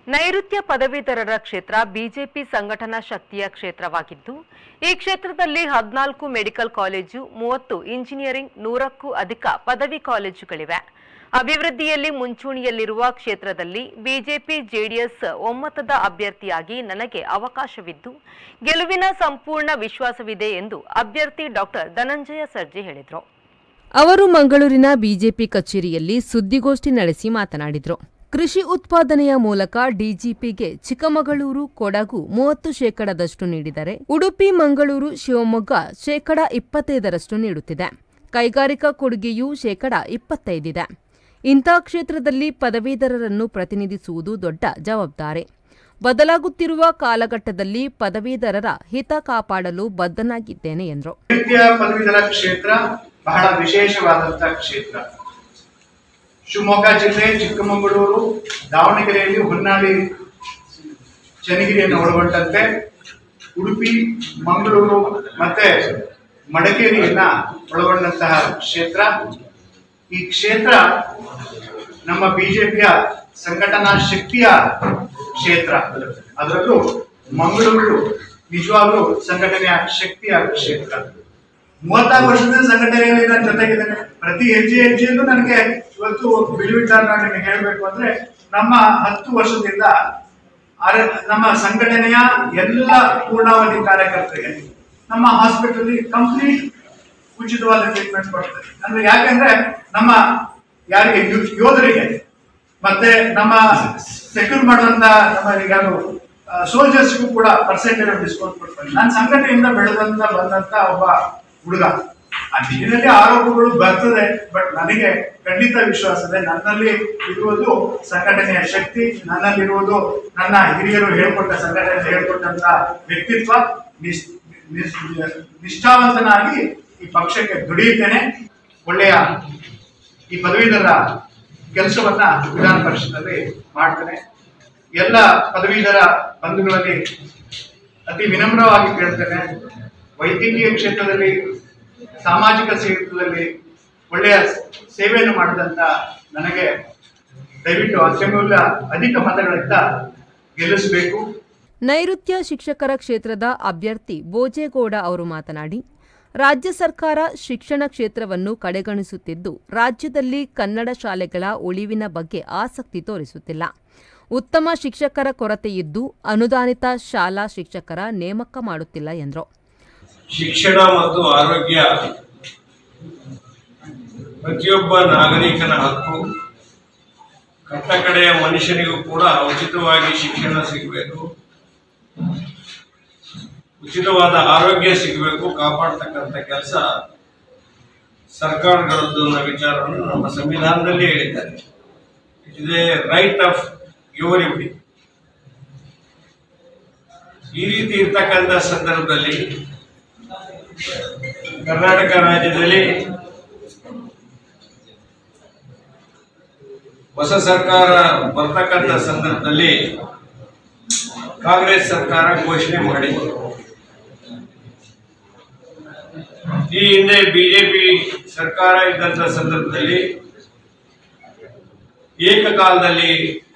ನೈಋತ್ಯ ಪದವೀಧರರ ಕ್ಷೇತ್ರ ಬಿಜೆಪಿ ಸಂಘಟನಾ ಶಕ್ತಿಯ ಕ್ಷೇತ್ರವಾಗಿದ್ದು ಈ ಕ್ಷೇತ್ರದಲ್ಲಿ ಹದಿನಾಲ್ಕು ಮೆಡಿಕಲ್ ಕಾಲೇಜು ಮೂವತ್ತು ಇಂಜಿನಿಯರಿಂಗ್ ನೂರಕ್ಕೂ ಅಧಿಕ ಪದವಿ ಕಾಲೇಜುಗಳಿವೆ ಅಭಿವೃದ್ಧಿಯಲ್ಲಿ ಮುಂಚೂಣಿಯಲ್ಲಿರುವ ಕ್ಷೇತ್ರದಲ್ಲಿ ಬಿಜೆಪಿ ಜೆಡಿಎಸ್ ಒಮ್ಮತದ ಅಭ್ಯರ್ಥಿಯಾಗಿ ನನಗೆ ಅವಕಾಶವಿದ್ದು ಗೆಲುವಿನ ಸಂಪೂರ್ಣ ವಿಶ್ವಾಸವಿದೆ ಎಂದು ಅಭ್ಯರ್ಥಿ ಡಾಕ್ಟರ್ ಧನಂಜಯ ಸರ್ಜಿ ಹೇಳಿದರು ಅವರು ಮಂಗಳೂರಿನ ಬಿಜೆಪಿ ಕಚೇರಿಯಲ್ಲಿ ಸುದ್ದಿಗೋಷ್ಠಿ ನಡೆಸಿ ಮಾತನಾಡಿದರು ಕೃಷಿ ಉತ್ಪಾದನೆಯ ಮೂಲಕ ಡಿಜಿಪಿಗೆ ಚಿಕ್ಕಮಗಳೂರು ಕೊಡಗು ಮೂವತ್ತು ಶೇಕಡದಷ್ಟು ನೀಡಿದರೆ ಉಡುಪಿ ಮಂಗಳೂರು ಶಿವಮೊಗ್ಗ ಶೇಕಡ ಇಪ್ಪತ್ತೈದರಷ್ಟು ನೀಡುತ್ತಿದೆ ಕೈಗಾರಿಕಾ ಕೊಡುಗೆಯೂ ಶೇಕಡ ಇಪ್ಪತ್ತೈದಿದೆ ಇಂಥ ಕ್ಷೇತ್ರದಲ್ಲಿ ಪದವೀಧರರನ್ನು ಪ್ರತಿನಿಧಿಸುವುದು ದೊಡ್ಡ ಜವಾಬ್ದಾರಿ ಬದಲಾಗುತ್ತಿರುವ ಕಾಲಘಟ್ಟದಲ್ಲಿ ಪದವೀಧರರ ಹಿತ ಕಾಪಾಡಲು ಬದ್ಧನಾಗಿದ್ದೇನೆ ಎಂದರು ನೈಋತ್ಯ ಪದವೀಧರ ಕ್ಷೇತ್ರ ಬಹಳ ವಿಶೇಷವಾದಂತ ಕ್ಷೇತ್ರ ಶಿವಮೊಗ್ಗ ಜಿಲ್ಲೆ ಚಿಕ್ಕಮಗಳೂರು ದಾವಣಗೆರೆಯಲ್ಲಿ ಹೊನ್ನಾಳಿ ಚನ್ನಗಿರಿಯನ್ನು ಒಳಗೊಂಡಂತೆ ಉಡುಪಿ ಮಂಗಳೂರು ಮತ್ತೆ ಮಡಿಕೇರಿಯನ್ನ ಒಳಗೊಂಡಂತಹ ಕ್ಷೇತ್ರ ಈ ಕ್ಷೇತ್ರ ನಮ್ಮ ಬಿಜೆಪಿಯ ಸಂಘಟನಾ ಶಕ್ತಿಯ ಕ್ಷೇತ್ರ ಅದರಲ್ಲೂ ಮಂಗಳೂರು ನಿಜವಾಗ್ಲೂ ಸಂಘಟನೆಯ ಶಕ್ತಿಯ ಕ್ಷೇತ್ರ ಮೂವತ್ತಾರು ವರ್ಷದ ಸಂಘಟನೆಯಲ್ಲಿ ನನ್ನ ಜೊತೆಗಿದ್ದೇನೆ ಪ್ರತಿ ಹೆಜ್ಜೆ ಹೆಜ್ಜೆಯಲ್ಲೂ ನನಗೆ ಇವತ್ತು ಬಿಡುವಿಟ್ಟಾರ ನಿಮಗೆ ಹೇಳಬೇಕು ಅಂದ್ರೆ ನಮ್ಮ ಹತ್ತು ವರ್ಷದಿಂದ ಆರ- ನಮ್ಮ ಸಂಘಟನೆಯ ಎಲ್ಲ ಪೂರ್ಣಾವಧಿ ಕಾರ್ಯಕರ್ತರಿಗೆ ನಮ್ಮ ಹಾಸ್ಪಿಟಲ್ ಕಂಪ್ಲೀಟ್ ಉಚಿತವಾದ ಟ್ರೀಟ್ಮೆಂಟ್ ಕೊಡ್ತದೆ ಅಂದ್ರೆ ಯಾಕಂದ್ರೆ ನಮ್ಮ ಯಾರಿಗೆ ಯೋ- ಯೋಧರಿಗೆ ಮತ್ತೆ ನಮ್ಮ ಸೆಕ್ಯೂರ್ ಮಾಡುವಂತ ನಮ್ಮ ಈಗ ಸೋಲ್ಜರ್ಸ್ಗೂ ಕೂಡ ಪರ್ಸೆಂಟೇಜ್ ಡಿಸ್ಕೌಂಟ್ ಕೊಡ್ತಾರೆ ನನ್ನ ಸಂಘಟನೆಯಿಂದ ಬೆಳೆದಂತ ಬಂದಂತ ಒಬ್ಬ ಹುಡುಗ ಆ ನಿಟ್ಟಿನಲ್ಲಿ ಆರೋಪಗಳು ಬರ್ತದೆ ಬಟ್ ನನಗೆ ಖಂಡಿತ ವಿಶ್ವಾಸ ಇದೆ ನನ್ನಲ್ಲಿ ಇರುವುದು ಸಂಘಟನೆಯ ಶಕ್ತಿ ನನ್ನಲ್ಲಿರುವುದು ನನ್ನ ಹಿರಿಯರು ಹೇಳ್ಕೊಟ್ಟ ಸಂಘಟನೆ ಹೇಳ್ಕೊಟ್ಟಂತ ವ್ಯಕ್ತಿತ್ವ ನಿಸ್- ನಿಸ್- ನಿಷ್ಠಾವಂತನಾಗಿ ಈ ಪಕ್ಷಕ್ಕೆ ದುಡಿಯುತ್ತೇನೆ ಒಳ್ಳೆಯ ಈ ಪದವೀಧರ ಕೆಲಸವನ್ನ ವಿಧಾನ ಪರಿಷತ್ನಲ್ಲಿ ಮಾಡ್ತೇನೆ ಎಲ್ಲ ಪದವೀಧರ ಬಂಧುಗಳಲ್ಲಿ ಅತಿ ವಿನಮ್ರವಾಗಿ ಕೇಳ್ತೇನೆ ವೈದ್ಯಕೀಯ ಕ್ಷೇತ್ರದಲ್ಲಿ ಸಾಮಾಜಿಕ ಕ್ಷೇತ್ರದಲ್ಲಿ ಒಳ್ಳೆಯ ಸೇವೆಯನ್ನು ಮಾಡಿದಂತ ನನಗೆ ದಯವಿಟ್ಟು ಅತ್ಯಮೂಲ್ಯ ಅಧಿಕ ಮತಗಳಿಂದ ಗೆಲ್ಲಿಸಬೇಕು ನೈಋತ್ಯ ಶಿಕ್ಷಕರ ಕ್ಷೇತ್ರದ ಅಭ್ಯರ್ಥಿ ಬೋಜೇಗೌಡ ಅವರು ಮಾತನಾಡಿ ರಾಜ್ಯ ಸರ್ಕಾರ ಶಿಕ್ಷಣ ಕ್ಷೇತ್ರವನ್ನು ಕಡೆಗಣಿಸುತ್ತಿದ್ದು ರಾಜ್ಯದಲ್ಲಿ ಕನ್ನಡ ಶಾಲೆಗಳ ಉಳಿವಿನ ಬಗ್ಗೆ ಆಸಕ್ತಿ ತೋರಿಸುತ್ತಿಲ್ಲ ಉತ್ತಮ ಶಿಕ್ಷಕರ ಕೊರತೆಯಿದ್ದು ಅನುದಾನಿತ ಶಾಲಾ ಶಿಕ್ಷಕರ ನೇಮಕ ಮಾಡುತ್ತಿಲ್ಲ ಎಂದರು ಶಿಕ್ಷಣ ಮತ್ತು ಆರೋಗ್ಯ ಪ್ರತಿಯೊಬ್ಬ ನಾಗರಿಕನ ಹಕ್ಕು ಕಟ್ಟ ಕಡೆಯ ಮನುಷ್ಯನಿಗೂ ಕೂಡ ಉಚಿತವಾಗಿ ಶಿಕ್ಷಣ ಸಿಗಬೇಕು ಉಚಿತವಾದ ಆರೋಗ್ಯ ಸಿಗಬೇಕು ಕಾಪಾಡ್ತಕ್ಕಂಥ ಕೆಲಸ ಸರ್ಕಾರಗಳದ್ದು ಅನ್ನೋ ವಿಚಾರವನ್ನು ನಮ್ಮ ಸಂವಿಧಾನದಲ್ಲಿ ಹೇಳಿದ್ದಾರೆ it is a right of everybody ಈ ರೀತಿ ಇರ್ತಕ್ಕಂಥ ಸಂದರ್ಭದಲ್ಲಿ ಕರ್ನಾಟಕ ರಾಜ್ಯದಲ್ಲಿ ಹೊಸ ಸರ್ಕಾರ ಬರ್ತಕ್ಕಂಥ ಸಂದರ್ಭದಲ್ಲಿ ಕಾಂಗ್ರೆಸ್ ಸರ್ಕಾರ ಘೋಷಣೆ ಮಾಡಿತ್ತು ಈ ಹಿಂದೆ ಬಿಜೆಪಿ ಸರ್ಕಾರ ಇದ್ದಂತ ಸಂದರ್ಭದಲ್ಲಿ ಏಕಕಾಲದಲ್ಲಿ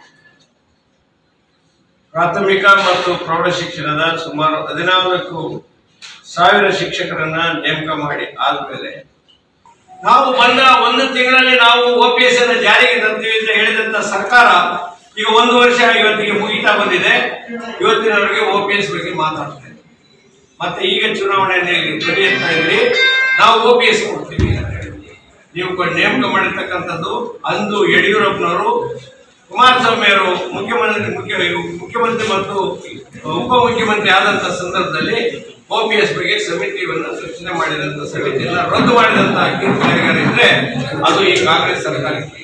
ಪ್ರಾಥಮಿಕ ಮತ್ತು ಪ್ರೌಢ ಶಿಕ್ಷಣದ ಸುಮಾರು ಹದಿನಾಲ್ಕು ಸಾವಿರ ಶಿಕ್ಷಕರನ್ನ ನೇಮಕ ಮಾಡಿ ಆದ್ಮೇಲೆ ನಾವು ಬಂದ ಒಂದು ತಿಂಗಳಲ್ಲಿ ನಾವು ಒ ಪಿ ಎಸ್ ಅನ್ನು ಜಾರಿಗೆ ತರ್ತೀವಿ ಅಂತ ಹೇಳಿದಂತ ಸರ್ಕಾರ ಈಗ ಒಂದು ವರ್ಷ ಇವತ್ತಿಗೆ ಮುಗಿತಾ ಬಂದಿದೆ ಇವತ್ತಿನವರೆಗೆ ಒ ಪಿ ಎಸ್ ಬಗ್ಗೆ ಮಾತಾಡ್ತಾ ಇದೆ ಮತ್ತೆ ಈಗ ಚುನಾವಣೆಯಲ್ಲಿ ನಡೆಯುತ್ತಾ ಇದ್ರಿ ನಾವು ಒ ಪಿ ಎಸ್ ಕೊಡ್ತೀವಿ ಅಂತ ಹೇಳಿ. ನೀವು ಕ- ನೇಮಕ ಮಾಡಿರ್ತಕ್ಕಂಥದ್ದು ಅಂದು ಯಡಿಯೂರಪ್ಪನವರು ಕುಮಾರಸ್ವಾಮಿ ಅವರು ಮುಖ್ಯಮಂತ್ರಿ ಮುಖ್ಯ ಮುಖ್ಯಮಂತ್ರಿ ಮತ್ತು ಉಪಮುಖ್ಯಮಂತ್ರಿ ಆದಂತ ಸಂದರ್ಭದಲ್ಲಿ ಒ ಪಿ ಎಸ್ ಬಗ್ಗೆ ಸಮಿತಿಯನ್ನು ರಚನೆ ಮಾಡಿದಂತ ಸಮಿತಿಯನ್ನ ರದ್ದು ಮಾಡಿದಂತ ಕಿರುಕುಳಗಾರ ಇದ್ರೆ ಅದು ಈ ಕಾಂಗ್ರೆಸ್ ಸರ್ಕಾರಕ್ಕೆ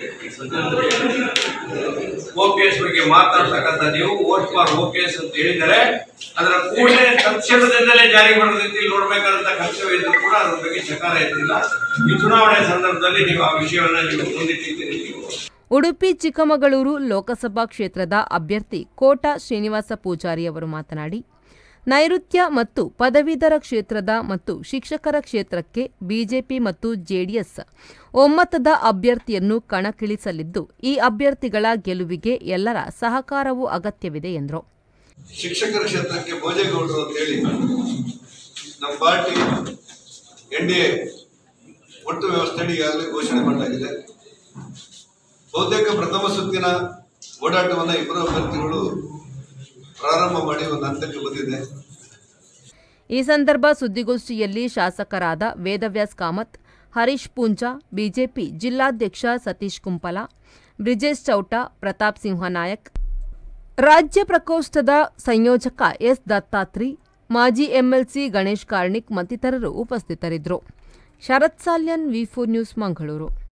ಒ ಪಿ ಎಸ್ ಬಗ್ಗೆ ಮಾತಾಡ್ತಕ್ಕಂಥ ನೀವು vote for O P S ಅಂತ ಹೇಳಿದರೆ ಅದರ ಕೂಡಲೇ ತಕ್ಷಣದಿಂದಲೇ ಜಾರಿ ಬರೋದ ರೀತಿಯಲ್ಲಿ ನೋಡ್ಬೇಕಾದಂತ ಕರ್ತವ್ಯ ಇದ್ರೂ ಕೂಡ ಅದ್ರ ಬಗ್ಗೆ ಚಕಾರ ಎತ್ತಿಲ್ಲ ಈ ಚುನಾವಣೆ ಸಂದರ್ಭದಲ್ಲಿ ನೀವು ಆ ವಿಷಯವನ್ನ ನೀವು ಮುಂದಿಟ್ಟಿದ್ದೀರಿ ನೀವು ಉಡುಪಿ ಚಿಕ್ಕಮಗಳೂರು ಲೋಕಸಭಾ ಕ್ಷೇತ್ರದ ಅಭ್ಯರ್ಥಿ ಕೋಟ ಶ್ರೀನಿವಾಸ ಪೂಜಾರಿ ಅವರು ಮಾತನಾಡಿ ನೈಋತ್ಯ ಮತ್ತು ಪದವೀಧರ ಕ್ಷೇತ್ರದ ಮತ್ತು ಶಿಕ್ಷಕರ ಕ್ಷೇತ್ರಕ್ಕೆ ಬಿಜೆಪಿ ಮತ್ತು ಜೆಡಿಎಸ್ ಒಮ್ಮತದ ಅಭ್ಯರ್ಥಿಯನ್ನು ಕಣಕ್ಕಿಳಿಸಲಿದ್ದು ಈ ಅಭ್ಯರ್ಥಿಗಳ ಗೆಲುವಿಗೆ ಎಲ್ಲರ ಸಹಕಾರವೂ ಅಗತ್ಯವಿದೆ ಎಂದರು ಶಿಕ್ಷಕರ ಕ್ಷೇತ್ರಕ್ಕೆ ಭೋಜೇಗೌಡರು ಅಂತ ಹೇಳಿ ನಮ್ಮ ಪಾರ್ಟಿ ಎನ್ ಡಿ ಎ ಒಟ್ಟು ವ್ಯವಸ್ಥೆಯನ್ನು ಈಗಾಗಲೇ ಘೋಷಣೆ ಮಾಡಲಾಗಿದೆ ಬಹುತೇಕ ಪ್ರಥಮ ಸುತ್ತಿನ ಓಡಾಟವನ್ನು ಇಬ್ಬರು ಅಭ್ಯರ್ಥಿಗಳು ಪ್ರಾರಂಭ ಮಾಡಿ ಒಂದು ಹಂತಕ್ಕೆ ಬಂದಿದೆ ಈ ಸಂದರ್ಭ ಸುದ್ದಿಗೋಷ್ಠಿಯಲ್ಲಿ ಶಾಸಕರಾದ ವೇದವ್ಯಾಸ್ ಕಾಮತ್ ಹರೀಶ್ ಪೂಂಜಾ ಬಿಜೆಪಿ ಜಿಲ್ಲಾಧ್ಯಕ್ಷ ಸತೀಶ್ ಕುಂಪಲ ಬ್ರಿಜೇಶ್ ಚೌಟ ಪ್ರತಾಪ್ ಸಿಂಹ ನಾಯಕ್ ರಾಜ್ಯ ಪ್ರಕೋಷ್ಠದ ಸಂಯೋಜಕ ಎಸ್ ದತ್ತಾತ್ರಿ ಮಾಜಿ ಎಂಎಲ್ಸಿ ಗಣೇಶ್ ಕಾರ್ಣಿಕ್ ಮತ್ತಿತರರು ಉಪಸ್ಥಿತರಿದ್ದರು Sharath Salyan V four news Mangaluru